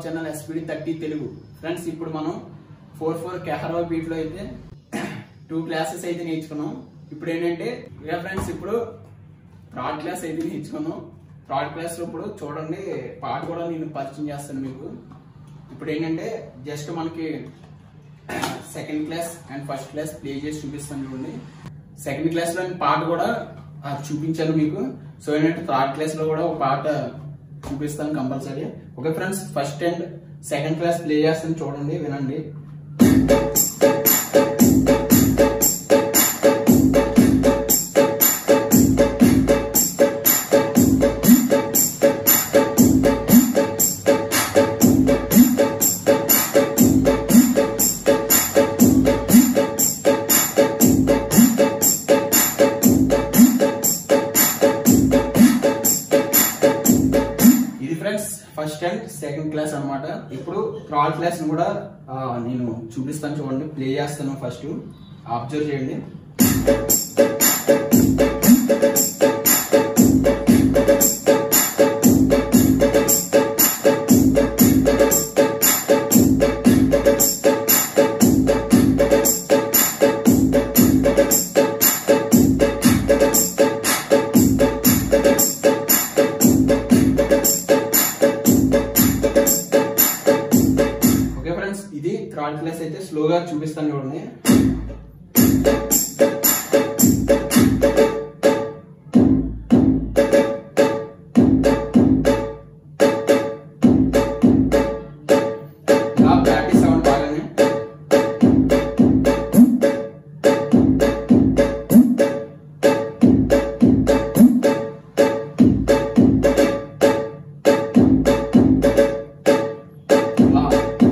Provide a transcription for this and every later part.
Channel SPD thirty Telugu friends ఇప్పుడు మనం four four కెహర్వా beat లో అయితే టూ క్లాసెస్ అయితే నేర్చుకున్నాం ఇప్పుడు ఏంటంటే ఇక ఫ్రెండ్స్ ఇప్పుడు థర్డ్ క్లాస్ అయితే నేర్చుకున్నాం థర్డ్ క్లాస్ లో ఇప్పుడు చూడండి పాట కూడా నేను పరిచయం చేస్తాను మీకు ఇప్పుడు ఏంటంటే జస్ట్ మనకి second class and first class play చేసి చూపిస్తాను చూడండి సెకండ్ క్లాస్ లో పాట కూడా ఆ, చూపించాను మీకు సో ఏంటంటే థర్డ్ క్లాస్ లో కూడా ఒక పాట చూపిస్తాను compulsory okay friends first and second class play చేస్తాను చూడండి వినండి ఇది friends first and second class అన్నమాట ఇప్పుడు థర్డ్ క్లాస్ కూడా ఆ, నేను చూపిస్తాను చూడండి ప్లే చేస్తాను ఫస్ట్ అబ్జర్వ్ చేయండి ఓకే ఫ్రెండ్స్ ఇది థర్డ్ క్లాస్ అయితే స్లోగా చూపిస్తాను చూడండి ఇలా ప్రాక్టీస్ అవ్వండి బాగానే ఇలా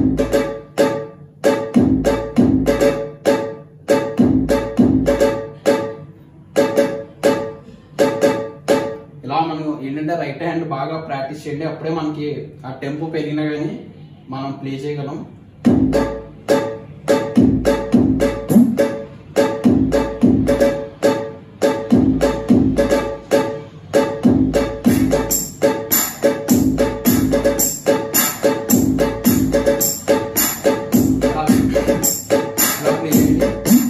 ఇలా మనం ఏంటంటే రైట్ హ్యాండ్ బాగా ప్రాక్టీస్ చేయండి అప్పుడే మనకి ఆ టెంపో పెరిగినా కానీ మనం ప్లే చేయగలం ఇలా ఇలా play చేయండి.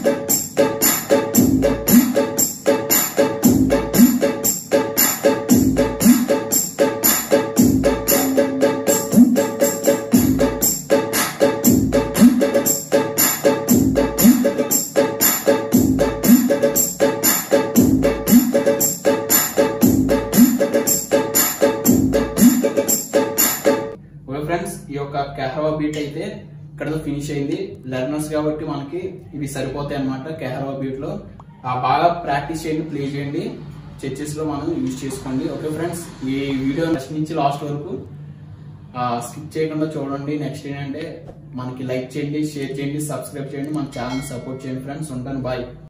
ఓకే ఫ్రెండ్స్ ఈ యొక్క కెహరవా బీట్ అయితే ఇక్కడ ఫినిష్ అయింది లెర్నర్స్ కాబట్టి మనకి ఇవి సరిపోతాయి అన్నమాట కెహరవా బీట్ లో ఆ బాగా ప్రాక్టీస్ చేయండి ప్లే చేయండి చర్చెస్ లో మనం యూజ్ చేసుకోండి ఓకే ఫ్రెండ్స్ ఈ వీడియో ఫస్ట్ నుంచి లాస్ట్ వరకు స్కిప్ చేయకుండా చూడండి నెక్స్ట్ ఏంటంటే మనకి లైక్ చేయండి షేర్ చేయండి సబ్స్క్రైబ్ చేయండి మన ఛానల్ సపోర్ట్ చేయండి ఫ్రెండ్స్ ఉంటాను బాయ్